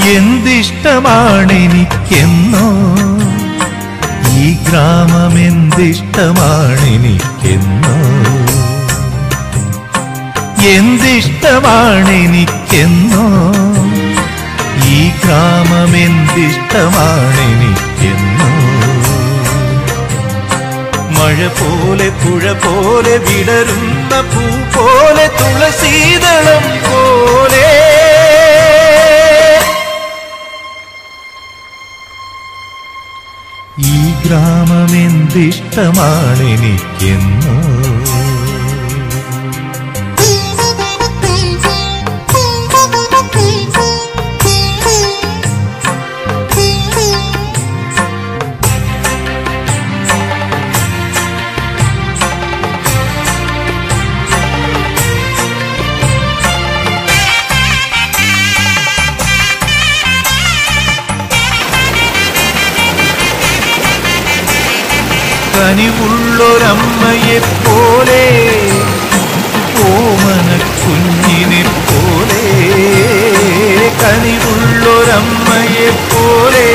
എന്തിഷ്ടമാണെനിക്കെന്നോ ഈ ഗ്രാമം എന്തിഷ്ടമാണെനിക്കെന്നോ എന്തിഷ്ടമാണെനിക്കെന്നോ ഈ ഗ്രാമം എന്തിഷ്ടമാണെനിക്കെന്നോ മഴ പോലെ പുഴ പോലെ വിടരുന്ന പൂ പോലെ തുളസീതളം പോലെ ഈ ഗ്രാമം എന്തിഷ്ടമാണെനിക്കെന്നോ കനിവുള്ളൊരമ്മയെ പോലെ ഓമന കുഞ്ഞിനെ പോലെ കനിവുള്ളൊരമ്മയെ പോലെ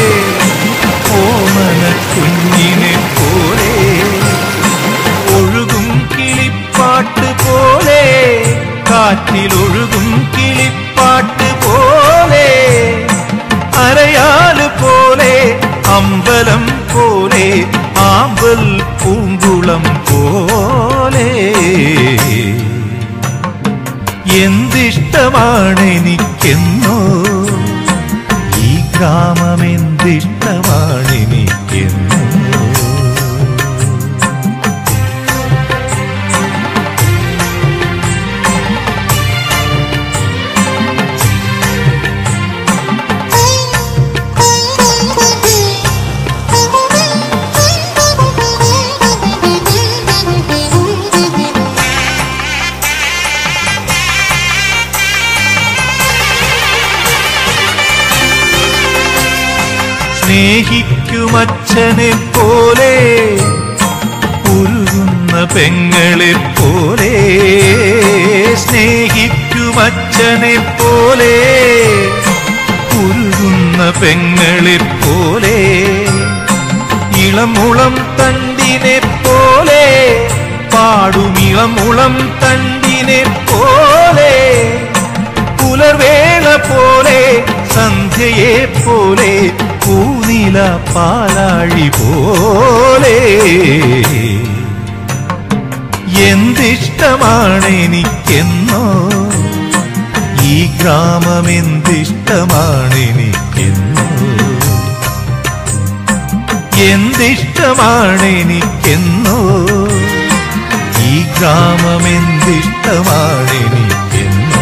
ഓമന കുഞ്ഞിനെ പോലെ ഒഴുകും കിളിപ്പാട്ട് പോലെ കാറ്റിലൊഴുകും കിളിപ്പാട്ട് പോലെ അരയാല് പോലെ അമ്പലം പോലെ ആമ്പൽ പൂങ്കുളം പോലെ എന്തിഷ്ടമാണെനിക്കെന്നോ ഈ ഗ്രാമം എന്തിഷ്ടമാണെനിക്കെന്നോ സ്നേഹിക്കുമച്ഛനെ പോലെ ഉരുകുന്ന പെങ്ങളെ പോലെ സ്നേഹിക്കുമച്ഛനെ പോലെ ഉരുകുന്ന പെങ്ങളെ പോലെ ഇളമുളം തണ്ടിനെ പോലെ പാടുമിളമുളം തണ്ടിനെ പോലെ പുലർവേള പോലെ സന്ധ്യയെ പോലെ പൂനില പാലാഴി പോലെ എന്തിഷ്ടമാണെനിക്കെന്നോ ഈ ഗ്രാമം എന്തിഷ്ടമാണെനിക്കെന്നോ എന്തിഷ്ടമാണെനിക്കെന്നോ ഈ ഗ്രാമം എന്തിഷ്ടമാണെനിക്കെന്നോ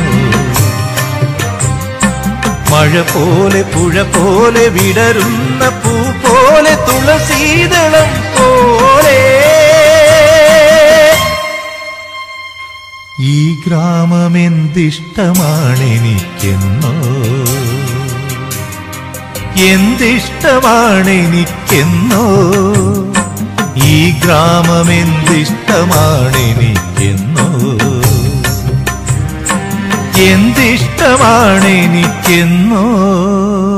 മഴ പോലെ പുഴ പോലെ വിടരുന്ന പൂ പോലെ തുളസീതളം പോലെ ഈ ഗ്രാമം എന്തിഷ്ടമാണെനിക്കെന്നോ എന്തിഷ്ടമാണെനിക്കെന്നോ ഈ ഗ്രാമം എന്തിഷ്ടമാണെനിക്കെന്നോ എന്തിഷ്ടമാണെനിക്കെന്നോ